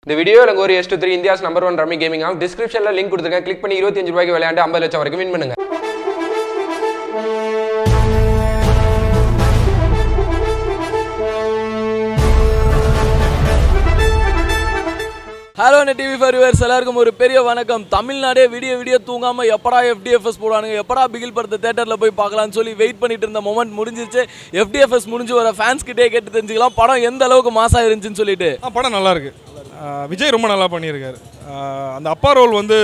இந்த வீடியோ எனக்கு ஒரு S two three India's number one rummy gaming ஆகும் டிஸ்கிரிப்ஷனில் லிங்க் கொடுத்துருக்கேன் கிளிக் பண்ணி இருபத்தஞ்சு ரூபாய்க்கு விளையாண்டு ஐம்பது லட்சம் வரைக்கும் வின் பண்ணுங்க ஹலோ டிவி ஃபார் வியூவர்ஸ் எல்லாருக்கும் ஒரு பெரிய வணக்கம் தமிழ்நாடே விடிய விடிய தூங்காம எப்படா எஃப்டிஎஃப்எஸ் போடுவானுங்க எப்படா பிகில் படத்தை தேட்டரில் போய் பார்க்கலாம்னு சொல்லி வெயிட் பண்ணிட்டு இருந்த மொமெண்ட் முடிஞ்சிருச்சு எஃப்டிஎஃப்எஸ் முடிஞ்சு வர ஃபேன்ஸ் கிட்டே கேட்டு தெரிஞ்சுக்கலாம் படம் எந்த அளவுக்கு மாசா இருந்துச்சுன்னு சொல்லிட்டு ஆ படம் நல்லா இருக்கு ஆ, விஜய் ரொம்ப நல்லா பண்ணியிருக்காரு ஆ, அந்த அப்பா ரோல் வந்து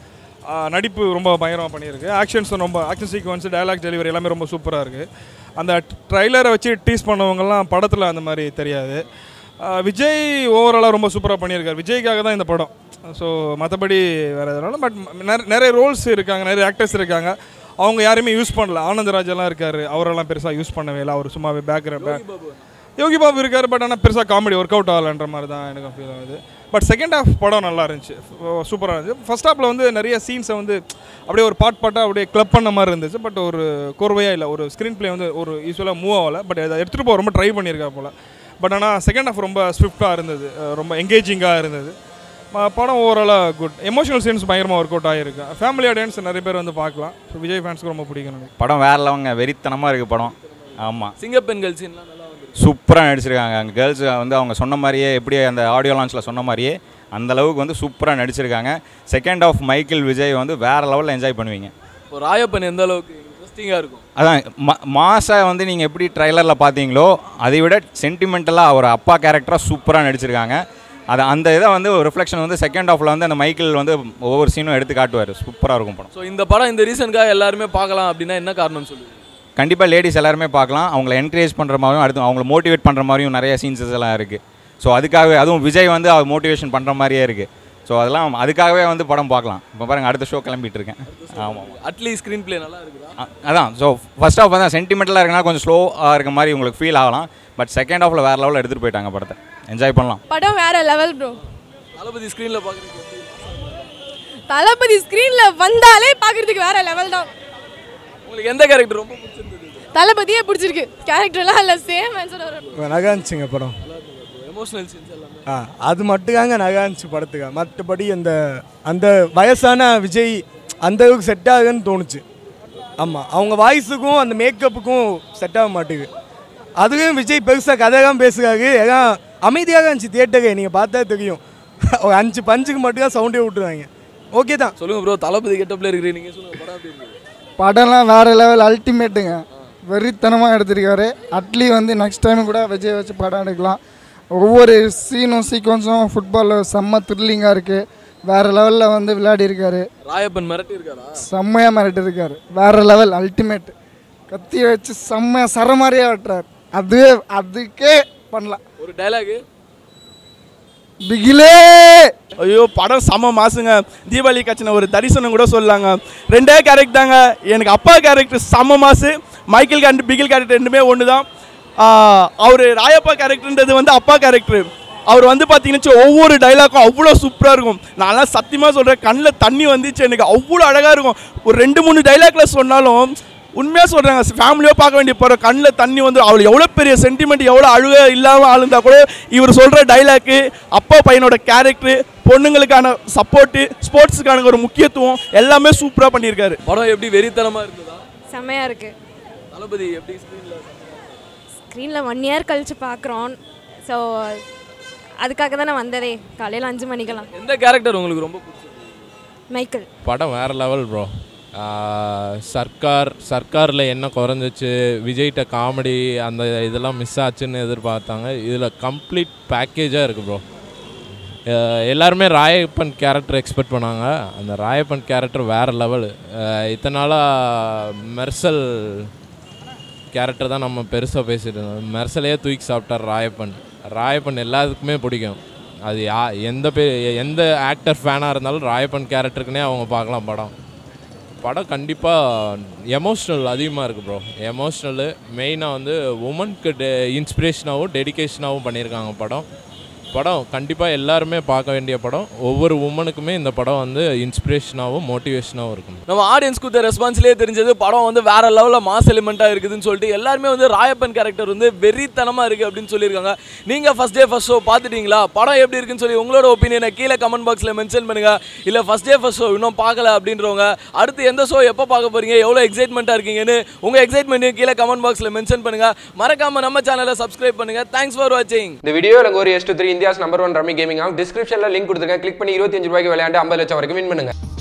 ஆ, நடிப்பு ரொம்ப பயங்கரமாக பண்ணியிருக்கு ஆக்ஷன்ஸும் ரொம்ப ஆக்ஷன் சீக்வன்ஸ் டயலாக் டெலிவரி எல்லாமே ரொம்ப சூப்பராக இருக்குது அந்த ட்ரைலரை வச்சு டீஸ் பண்ணவங்கலாம் படத்தில் அந்த மாதிரி தெரியாது ஆ, விஜய் ஓவராலாக ரொம்ப சூப்பராக பண்ணியிருக்காரு விஜய்க்காக தான் இந்த படம் ஸோ மற்றபடி வேறு எதுனாலும் பட் நிறைய ரோல்ஸ் இருக்காங்க நிறைய ஆக்டர்ஸ் இருக்காங்க அவங்க யாரையுமே யூஸ் பண்ணல ஆனந்தராஜ் எல்லாம் இருக்காரு அவரெல்லாம் பெருசாக யூஸ் பண்ணவே இல்லை அவர் சும்மாவே பேக்ரவுண்ட் யோகி பாபு இருக்காரு பட் ஆனால் பெருசாக காமெடி ஒர்க் அவுட் ஆகலன்ற மாதிரி தான் எனக்கு ஃபீல் ஆகுது பட் செகண்ட் ஹாஃப் படம் நல்லா இருந்துச்சு சூப்பராக இருந்துச்சு ஃபர்ஸ்ட் ஹாஃபில் வந்து நிறைய சீன்ஸை வந்து அப்படியே ஒரு பாட் பாட்டாக அப்படியே கிளப் பண்ண மாதிரி இருந்துச்சு பட் ஒரு கோர்வையாக இல்லை ஒரு ஸ்க்ரீன் ப்ளே வந்து ஒரு யூஸ்வலாக மூவ் ஆகலை பட் அதை எடுத்துகிட்டு போக ரொம்ப ட்ரை பண்ணியிருக்கா போல் பட் ஆனால் செகண்ட் ஹாஃப் ரொம்ப ஸ்விஃப்டாக இருந்தது அஹ் ரொம்ப எங்கேஜிங்காக இருந்தது ம- படம் ஓவராலாக குட் எமோஷனல் சீன்ஸ் பயங்கரமாக ஒர்க் அவுட் ஆகிருக்கு ஃபேமிலி ஆடியன்ஸ் நிறைய பேர் வந்து பார்க்கலாம் ஸோ விஜய் ஃபேன்ஸ்க்கு ரொம்ப பிடிக்கும் எனக்கு படம் வேற லெவங்க வெறித்தனமாக இருக்குது படம் ஆமாம் சிங்கப்பெண்கள் சீன்லாம் நல்லா வந்து சூப்பராக நடிச்சிருக்காங்க அங்கே கேர்ள்ஸ் வந்து அவங்க சொன்ன மாதிரியே எப்படி அந்த ஆடியோ லான்ச்சில் சொன்ன மாதிரியே அந்த அளவுக்கு வந்து சூப்பராக நடிச்சிருக்காங்க செகண்ட் ஆஃப் மைக்கேல் விஜய் வந்து வேறு லெவலில் என்ஜாய் பண்ணுவீங்க இப்போ ராயப்பன் எந்த அளவுக்கு இன்ட்ரெஸ்டிங்காக இருக்கும் அதான் மா மாசை வந்து நீங்கள் எப்படி ட்ரைலரில் பார்த்தீங்களோ அதை விட சென்டிமெண்டலாக ஒரு அப்பா கேரக்டராக சூப்பராக நடிச்சிருக்காங்க அது அந்த இதை வந்து ரிஃப்ளெக்ஷன் வந்து செகண்ட் ஆஃபில் வந்து அந்த மைக்கேல் வந்து ஒவ்வொரு சீனும் எடுத்து காட்டுவார் சூப்பராக இருக்கும் படம் ஸோ இந்த படம் இந்த ரீசனுக்காக எல்லாருமே பார்க்கலாம் அப்படின்னா என்ன காரணம் சொல்லுவீங்க கண்டிப்பாக லேடிஸ் எல்லாருமே பார்க்கலாம் அவங்கள என்கரேஜ் பண்ணுற மாதிரியும் அடுத்து அவங்கள மோட்டிவேட் பண்ணுற மாதிரியும் நிறைய சீன்ஸஸ் எல்லாம் இருக்குது ஸோ அதுக்காகவே அதுவும் விஜய் வந்து அவர் மோட்டிவேஷன் பண்ணுற மாதிரியே இருக்குது ஸோ அதெல்லாம் அதுக்காகவே வந்து படம் பார்க்கலாம் இப்போ பாருங்கள் அடுத்த ஷோ கிளம்பிட்டு இருக்கேன் ஆமாம் அட்லி ஸ்க்ரீன் ப்ளே நல்லா இருக்குதா அ- அதான் ஸோ ஃபர்ஸ்ட் ஆஃப் வந்து சென்டிமெண்டலாக இருக்கனால கொஞ்சம் ஸ்லோவாக இருக்க மாதிரி உங்களுக்கு ஃபீல் ஆகலாம் பட் செகண்ட் ஆஃபில் வேறு லெவலில் எடுத்துகிட்டு போயிட்டாங்க படத்தை என்ஜாய் பண்ணலாம் படம் வேற லெவல் ப்ரோ தளபதி ஸ்க்ரீனில் பார்க்குறீங்க தளபதி ஸ்க்ரீன்ல வந்தாலே பார்க்கறதுக்கு வேற லெவல் தான் உங்களுக்கு எந்த கேரக்டர் ரொம்ப பிடிச்சிருந்தது தளபதியே பிடிச்சிருக்கு கேரக்டர்லாம் இல்லை சேம் ஆன்சர் வரும் நகா இருந்துச்சுங்க படம் எமோஷனல் சீன்ஸ் எல்லாமே ஆ அது மட்டும்தாங்க நகா இருந்துச்சு படத்துக்கு மற்றபடி அந்த அந்த வயசான விஜய் அந்த அளவுக்கு செட் ஆகுதுன்னு தோணுச்சு ஆமாம் அவங்க வாய்ஸுக்கும் அந்த மேக்கப்புக்கும் செட் ஆக மாட்டேங்குது அதுவும் விஜய் பெருசாக கதையெல்லாம் பேசுகிறாரு எல்லாம் அமைதியாக இருந்துச்சு தியேட்டரு நீங்கள் பார்த்தா தெரியும் ஒரு அஞ்சு பஞ்சுக்கு மட்டும்தான் சவுண்டே விட்டுருவாங்க ஓகே தான் சொல்லுங்க ப்ரோ தளபதி கெட்டப்ல இருக்கிறீங்க நீங்க சொல்லுங்க படம் எப்படி இருக்கு படம்லாம் வேறு லெவல் அல்டிமேட்டுங்க வெறித்தனமாக எடுத்திருக்காரு அட்லி வந்து நெக்ஸ்ட் டைம் கூட விஜய் வச்சு படம் எடுக்கலாம் ஒவ்வொரு சீனும் சீக்வன்ஸும் ஃபுட்பாலில் செம்ம த்ரில்லிங்காக இருக்குது வேறு லெவலில் வந்து விளையாடி இருக்காரு ராயப்பன் மிரட்டி இருக்காரா செம்மையாக மிரட்டி இருக்காரு வேறு லெவல் அல்டிமேட் கத்தியை வச்சு செம்மையாக சர மாதிரியே வெட்டுறாரு அதுவே அதுக்கே பண்ணலாம் ஒரு டைலாக் பிகிலே ஐயோ படம் செம மாசுங்க தீபாவளி கட்சின ஒரு தரிசனம் கூட சொல்லலாங்க ரெண்டே கேரக்டர் தாங்க எனக்கு அப்பா கேரக்டர் செம மாசு மைக்கேல் கேரக்டர் பிகில் கேரக்டர் ரெண்டுமே ஒன்று தான் அவர் ராயப்பா கேரக்டர்ன்றது வந்து அப்பா கேரக்டர் அவர் வந்து பார்த்தீங்கன்னா ஒவ்வொரு டைலாக்கும் அவ்வளோ சூப்பராக இருக்கும் நான்லாம் சத்தியமாக சொல்கிறேன் கண்ணில் தண்ணி வந்துச்சு எனக்கு அவ்வளோ அழகாக இருக்கும் ஒரு ரெண்டு மூணு டைலாக்ல சொன்னாலும் உண்மையாக சொல்கிறாங்க ஃபேமிலியாக பார்க்க வேண்டிய போகிற கண்ணில் தண்ணி வந்து அவள் எவ்வளோ பெரிய சென்டிமெண்ட் எவ்வளோ அழுக இல்லாமல் ஆளுந்தா கூட இவர் சொல்கிற டைலாக்கு அப்பா பையனோட கேரக்டர் பொண்ணுங்களுக்கான சப்போர்ட்டு ஸ்போர்ட்ஸுக்கான ஒரு முக்கியத்துவம் எல்லாமே சூப்பராக பண்ணியிருக்காரு படம் எப்படி வெறித்தனமா இருந்ததா செம்மையா இருக்கு தளபதி எப்படி ஸ்க்ரீன்ல ஸ்க்ரீனில் ஒன் இயர் கழிச்சு பார்க்குறோம் ஸோ அதுக்காக தான் நான் வந்ததே காலையில் அஞ்சு மணிக்கெல்லாம் எந்த கேரக்டர் உங்களுக்கு ரொம்ப பிடிச்சது மைக்கேல் படம் வேறு லெவல் ப்ரோ சர்க்கார் சர்க்காரில் என்ன குறைஞ்சிச்சு விஜய்கிட்ட காமெடி அந்த இதெல்லாம் மிஸ் ஆச்சுன்னு எதிர்பார்த்தாங்க இதில் கம்ப்ளீட் பேக்கேஜாக இருக்குது ப்ரோ எல்லாருமே ராயப்பன் கேரக்டர் எக்ஸ்பெக்ட் பண்ணாங்க அந்த ராயப்பன் கேரக்டர் வேறு லெவலு இத்தனை நாளாக மெர்சல் கேரக்டர் தான் நம்ம பெருசாக பேசிட்டு இருந்தோம் மெர்சலையே தூக்கி சாப்பிட்டார் ராயப்பன் ராயப்பன் எல்லாத்துக்குமே பிடிக்கும் அது யா எந்த பே எந்த ஆக்டர் ஃபேனாக இருந்தாலும் ராயப்பன் கேரக்டருக்குனே அவங்க பார்க்கலாம் படம் படம் கண்டிப்பாக எமோஷ்னல் அதிகமாக இருக்குது ப்ரோ எமோஷ்னலு மெயினாக வந்து உமனுக்கு டெ இன்ஸ்பிரேஷனாகவும் டெடிகேஷனாகவும் பண்ணியிருக்காங்க படம் படம் கண்டிப்பாக எல்லாருமே பார்க்க வேண்டிய படம் ஒவ்வொரு உமனுக்குமே இந்த படம் வந்து இன்ஸ்பிரேஷனாகவும் மோட்டிவேஷனாகவும் இருக்கும் நம்ம ஆடியன்ஸ் கொடுத்த ரெஸ்பான்ஸ்லேயே தெரிஞ்சது படம் வந்து வேற லெவலில் மாஸ் எலிமெண்ட்டாக இருக்குதுன்னு சொல்லிட்டு எல்லாருமே வந்து ராயப்பன் கேரக்டர் வந்து வெறித்தனமாக இருக்குது அப்படின்னு சொல்லியிருக்காங்க நீங்கள் ஃபஸ்ட் டே ஃபஸ்ட் ஷோ பார்த்துட்டீங்களா படம் எப்படி இருக்குன்னு சொல்லி உங்களோட ஒப்பீனியனை கீழே கமெண்ட் பாக்ஸில் மென்ஷன் பண்ணுங்க இல்லை ஃபஸ்ட் டே ஃபஸ்ட் ஷோ இன்னும் பார்க்கல அப்படின்றவங்க அடுத்து எந்த ஷோ எப்போ பார்க்க போறீங்க எவ்வளோ எக்ஸைட்மெண்ட்டாக இருக்கீங்கன்னு உங்கள் எக்ஸைட்மெண்ட்டையும் கீழே கமெண்ட் பாக்ஸில் மென்ஷன் பண்ணுங்க மறக்காம நம்ம சேனலை சப்ஸ்கிரைப் பண்ணுங்க தேங்க்ஸ் ஃபார் வாட்சிங் இந்த வீடியோ எனக்கு ஒரு S three India's number one rummy gaming ஆகும் டிஸ்கிரிப்ஷனில் லிங்க் கொடுத்துருக்கேன் கிளிக் பண்ணி இருபத்தஞ்சு ரூபாய்க்கு விளையாண்டு ஐம்பது லட்சம் வரைக்கும் வின் பண்ணுங்க